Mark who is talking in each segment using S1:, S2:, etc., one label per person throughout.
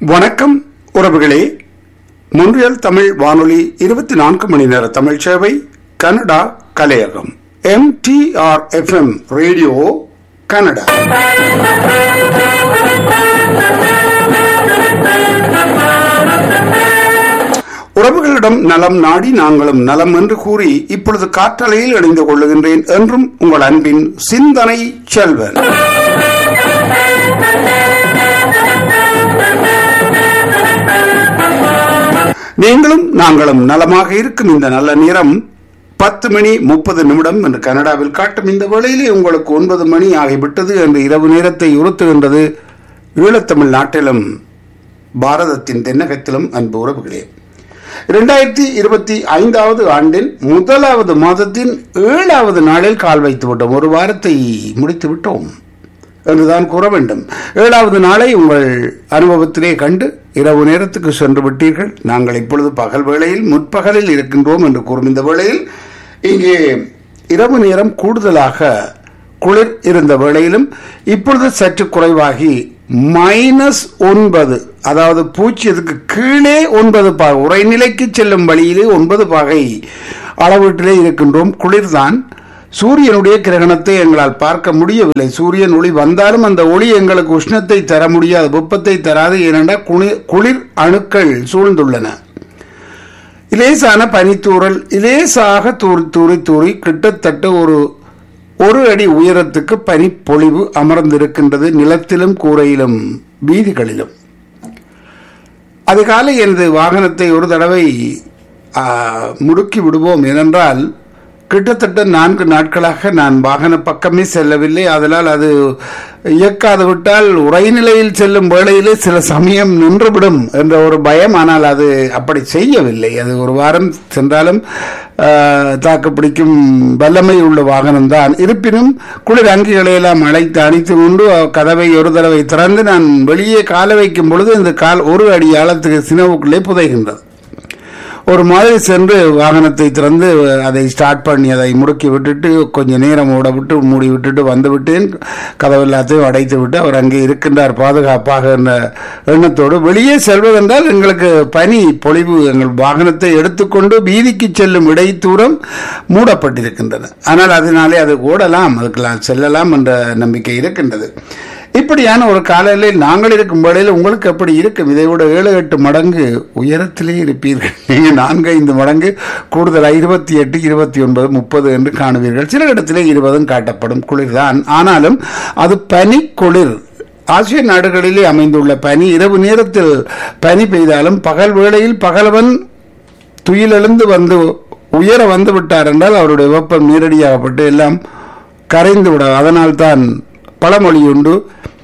S1: வணக்கம் உறவுகளே முன்றியல் தமிழ் வானொலி இருபத்தி நான்கு மணி நேர தமிழ் சேவை கனடா கலையகம் M T R F M radio Canada உறவுகளிடம் நலம் நாடி நாங்களும் நலம் என்று கூறி இப்பொழுது காற்றலையில் இணைந்து கொள்ளுகின்றேன் என்றும் உங்கள் அன்பின் சிந்தனை செல்வன் நீங்களும் நாங்களும் நலமாக இருக்கும் இந்த நல்ல நேரம் பத்து மணி முப்பது நிமிடம் என்று கனடாவில் காட்டும் இந்த வேளையிலே உங்களுக்கு ஒன்பது மணி ஆகிவிட்டது என்று இரவு நேரத்தை உறுத்துகின்றது ஈழத்தமிழ் நாட்டிலும் பாரதத்தின் தென்னகத்திலும் அன்பு உறவுகளே இரண்டாயிரத்தி இருபத்தி ஐந்தாவது ஆண்டின் முதலாவது மாதத்தின் ஏழாவது நாளில் கால் வைத்து விட்டோம் ஒரு வாரத்தை முடித்து விட்டோம் என்றுதான் கூற வேண்டும் ஏழாவது நாளை உங்கள் அனுபவத்திலே கண்டு இரவு நேரத்துக்கு சென்று விட்டீர்கள் நாங்கள் இப்பொழுது பகல் வேளையில் முற்பகலில் இருக்கின்றோம் என்று கூறும் இந்த வேளையில் இங்கே இரவு நேரம் கூடுதலாக குளிர் இருந்த வேளையிலும் இப்பொழுது சற்று குறைவாகி மைனஸ் ஒன்பது அதாவது பூச்சியத்துக்கு கீழே ஒன்பது பாகை உரைநிலைக்கு செல்லும் வழியிலே ஒன்பது பாகை அளவீட்டிலே இருக்கின்றோம் குளிர்தான் சூரியனுடைய கிரகணத்தை எங்களால் பார்க்க முடியவில்லை சூரியன் ஒளி வந்தாலும் அந்த ஒளி எங்களுக்கு உஷ்ணத்தை தர முடியாது வெப்பத்தை தராது ஏனென்றால் குளிர் குளிர் அணுக்கள் சூழ்ந்துள்ளன இலேசான பனித்தூறல் இலேசாக தூரி தூரி தூரி கிட்டத்தட்ட ஒரு ஒரு அடி உயரத்துக்கு பனிப்பொழிவு அமர்ந்திருக்கின்றது நிலத்திலும் கூரையிலும் வீதிகளிலும் அதிகாலை எனது வாகனத்தை ஒரு தடவை ஆ, முடுக்கி விடுவோம் ஏனென்றால் கிட்டத்தட்ட நான்கு நாட்களாக நான் வாகன பக்கமே செல்லவில்லை அதனால் அது இயக்காது விட்டால் உரைநிலையில் செல்லும் வேளையிலே சில சமயம் நின்றுவிடும் என்ற ஒரு பயம் ஆனால் அது அப்படி செய்யவில்லை அது ஒரு வாரம் சென்றாலும் ஆஹ், தாக்கு பிடிக்கும் வல்லமை உள்ள வாகனம்தான் இருப்பினும் குளிர் அங்கிகளை எல்லாம் அழைத்து அணித்து கொண்டு கதவை ஒரு தடவை திறந்து நான் வெளியே கால வைக்கும் பொழுது இந்த கால் ஒரு அடி ஆழத்துக்கு சினவுக்குள்ளே புதைகின்றது ஒரு மாதிரி சென்று வாகனத்தை திறந்து அதை ஸ்டார்ட் பண்ணி அதை முடுக்கி விட்டுட்டு கொஞ்ச நேரம் ஓட விட்டு மூடி விட்டுட்டு வந்து விட்டேன் கதவு எல்லாத்தையும் அடைத்து விட்டு அவர் அங்கே இருக்கின்றார் பாதுகாப்பாக என்ற எண்ணத்தோடு வெளியே செல்வதென்றால் எங்களுக்கு பனி பொழிவு எங்கள் வாகனத்தை எடுத்துக்கொண்டு வீதிக்கு செல்லும் இடைத்தூரம் மூடப்பட்டிருக்கின்றன ஆனால் அதனாலே அது ஓடலாம் அதுக்கெல்லாம் செல்லலாம் என்ற நம்பிக்கை இருக்கின்றது இப்படியான ஒரு காலையில் நாங்கள் இருக்கும் வேளையில் உங்களுக்கு எப்படி இருக்கும் இதை விட ஏழு எட்டு மடங்கு உயரத்திலே இருப்பீர்கள் நீங்கள் நான்கு ஐந்து மடங்கு கூடுதலாக இருபத்தி எட்டு இருபத்தி ஒன்பது முப்பது என்று காணுவீர்கள் சில இடத்திலே இருபதும் காட்டப்படும் குளிர்தான் ஆனாலும் அது பனி குளிர் ஆசிய நாடுகளிலே அமைந்துள்ள பனி இரவு நேரத்தில் பனி பெய்தாலும் பகல் வேளையில் பகலவன் துயிலெழுந்து வந்து உயர வந்து விட்டார் என்றால் அவருடைய வெப்பம் நேரடியாகப்பட்டு எல்லாம் கரைந்து விட அதனால்தான் பழமொழி உண்டு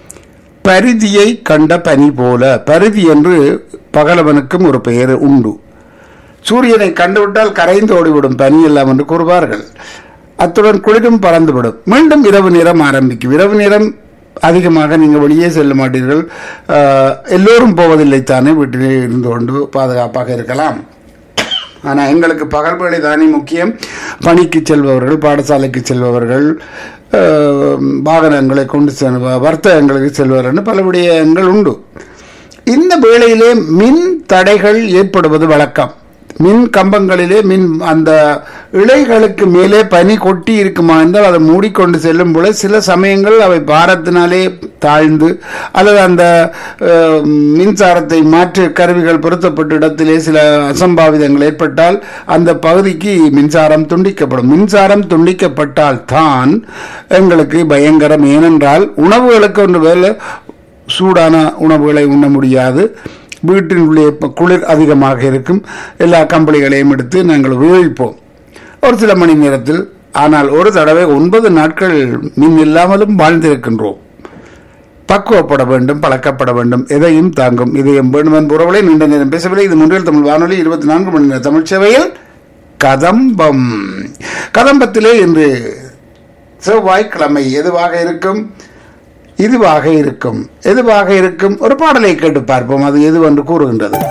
S1: பரிதியை கண்ட பனி போல பரிதி என்று பகலவனுக்கும் ஒரு பெயர் உண்டு சூரியனை கண்டுவிட்டால் கரைந்து ஓடிவிடும் பனி எல்லாம் என்று கூறுவார்கள் அத்துடன் குளிரும் பறந்துவிடும் மீண்டும் இரவு நேரம் ஆரம்பிக்கும் இரவு நேரம் அதிகமாக நீங்கள் வெளியே செல்ல மாட்டீர்கள் ஆஹ், எல்லோரும் போவதில்லை தானே வீட்டிலே இருந்து கொண்டு பாதுகாப்பாக இருக்கலாம் ஆனால் எங்களுக்கு பகல் வேளை தானே முக்கியம் பணிக்கு செல்பவர்கள் பாடசாலைக்கு செல்பவர்கள் அஹ், வாகனங்களை கொண்டு செல்வ வர்த்தகங்களுக்கு செல்பவர்கள் பல விடயங்கள் உண்டு இந்த வேளையிலே மின் தடைகள் ஏற்படுவது வழக்கம் மின் கம்பங்களிலே மின் அந்த இலைகளுக்கு மேலே பனி கொட்டி இருக்குமா என்றால் அதை மூடிக்கொண்டு செல்லும் பொழுது சில சமயங்கள் அவை பாரத்தினாலே தாழ்ந்து அல்லது அந்த அஹ், மின்சாரத்தை மாற்று கருவிகள் பொருத்தப்பட்ட இடத்திலே சில அசம்பாவிதங்கள் ஏற்பட்டால் அந்த பகுதிக்கு மின்சாரம் துண்டிக்கப்படும் மின்சாரம் துண்டிக்கப்பட்டால் தான் எங்களுக்கு பயங்கரம் ஏனென்றால் உணவுகளுக்கு ஒன்று வேலை சூடான உணவுகளை உண்ண முடியாது வீட்டினுள்ளே இப்ப குளிர் அதிகமாக இருக்கும் எல்லா கம்பளிகளையும் எடுத்து நாங்கள் உபயோகிப்போம் ஒரு சில மணி நேரத்தில் ஆனால் ஒரு தடவை ஒன்பது நாட்கள் மின் இல்லாமலும் வாழ்ந்திருக்கின்றோம் பக்குவப்பட வேண்டும் பழக்கப்பட வேண்டும் எதையும் தாங்கும் இதயம் வேண்டும் என் உறவுகளை நீண்ட நேரம் பேசவில்லை இது முன்றில் தமிழ் வானொலி இருபத்தி நான்கு மணி நேர தமிழ் சேவையில் கதம்பம் கதம்பத்திலே இன்று செவ்வாய்க்கிழமை எதுவாக இருக்கும் இதுவாக இருக்கும் எதுவாக இருக்கும் ஒரு பாடலை கேட்டு பார்ப்போம் அது எதுவென்று கூறுகின்றது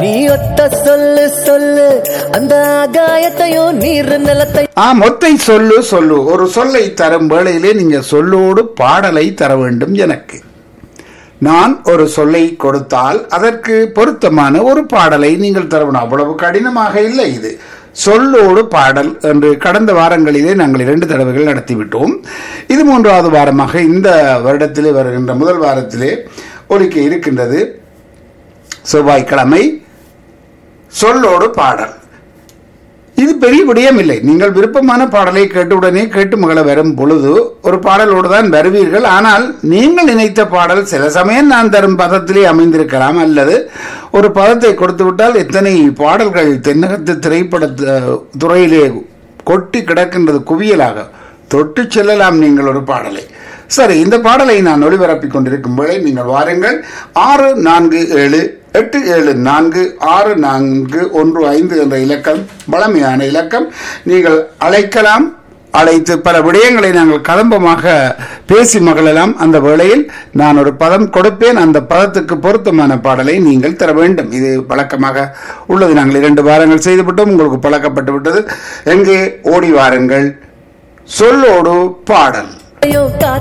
S2: நீ ஒத்த சொல்லு சொல்லு அந்த ஆகாயத்தையும் நீர் நிலத்தை
S1: ஆ மொத்தை சொல்லு சொல்லு ஒரு சொல்லை தரும் வேளையிலே நீங்க சொல்லோடு பாடலை தர வேண்டும் எனக்கு நான் ஒரு சொல்லை கொடுத்தால் அதற்கு பொருத்தமான ஒரு பாடலை நீங்கள் தர வேண்டும் அவ்வளவு கடினமாக இல்லை இது சொல்லோடு பாடல் என்று கடந்த வாரங்களிலே நாங்கள் இரண்டு தடவைகள் நடத்திவிட்டோம் இது மூன்றாவது வாரமாக இந்த வருடத்திலே வருகின்ற முதல் வாரத்திலே ஒலிக்க இருக்கின்றது செவ்வாய்க்கிழமை சொல்லோடு பாடல் இது பெரிய விடயம் இல்லை நீங்கள் விருப்பமான பாடலை கேட்டவுடனே கேட்டு மகள வரும் பொழுது ஒரு பாடலோடு தான் வருவீர்கள் ஆனால் நீங்கள் நினைத்த பாடல் சில சமயம் நான் தரும் பதத்திலே அமைந்திருக்கலாம் அல்லது ஒரு பதத்தை கொடுத்து விட்டால் எத்தனை பாடல்கள் தென்னகத்து திரைப்பட த- துறையிலே கொட்டி கிடக்கின்றது குவியலாக தொட்டு செல்லலாம் நீங்கள் ஒரு பாடலை சரி இந்த பாடலை நான் ஒளிபரப்பிக் கொண்டிருக்கும் வேளை நீங்கள் வாருங்கள் ஆறு நான்கு ஏழு எட்டு ஏழு நான்கு ஆறு நான்கு ஒன்று ஐந்து என்ற இலக்கம் பழமையான இலக்கம் நீங்கள் அழைக்கலாம் அழைத்து பல விடயங்களை நாங்கள் கதம்பமாக பேசி மகிழலாம் அந்த வேளையில் நான் ஒரு பதம் கொடுப்பேன் அந்த பதத்துக்கு பொருத்தமான பாடலை நீங்கள் தர வேண்டும் இது பழக்கமாக உள்ளது நாங்கள் இரண்டு வாரங்கள் செய்துவிட்டோம் உங்களுக்கு பழக்கப்பட்டு விட்டது எங்கே ஓடி வாருங்கள் சொல்லோடு பாடல்
S2: காத்து